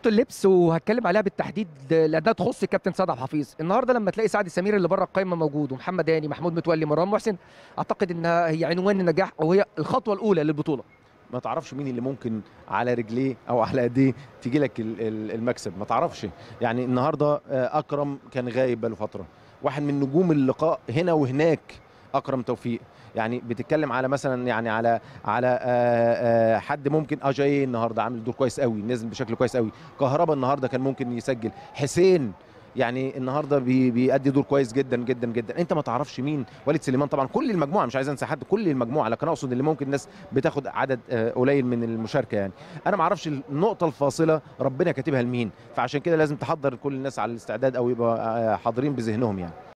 اوضه اللبس وهتكلم عليها بالتحديد لانها تخص الكابتن سعد عبد الحفيظ النهارده لما تلاقي سعد سمير اللي بره القايمه موجود ومحمد هاني محمود متولي مروان محسن اعتقد انها هي عنوان النجاح او هي الخطوه الاولى للبطوله ما تعرفش مين اللي ممكن على رجليه او على ايديه تيجي لك ال- ال- المكسب ما تعرفش يعني النهارده آه، اكرم كان غايب بقاله فتره واحد من نجوم اللقاء هنا وهناك اكرم توفيق يعني بتتكلم على مثلا يعني على على آه، آه، حد ممكن اجاي النهارده عامل دور كويس قوي نزل بشكل كويس قوي كهربا النهارده كان ممكن يسجل حسين يعني النهارده بي بيأدي دور كويس جدا جدا جدا انت ما تعرفش مين وليد سليمان طبعا كل المجموعه مش عايز انسى حد كل المجموعه لكن اقصد اللي ممكن الناس بتاخد عدد آه، قليل من المشاركه يعني انا ما اعرفش النقطه الفاصله ربنا كاتبها لمين فعشان كده لازم تحضر كل الناس على الاستعداد او يبقى آه، حاضرين بذهنهم يعني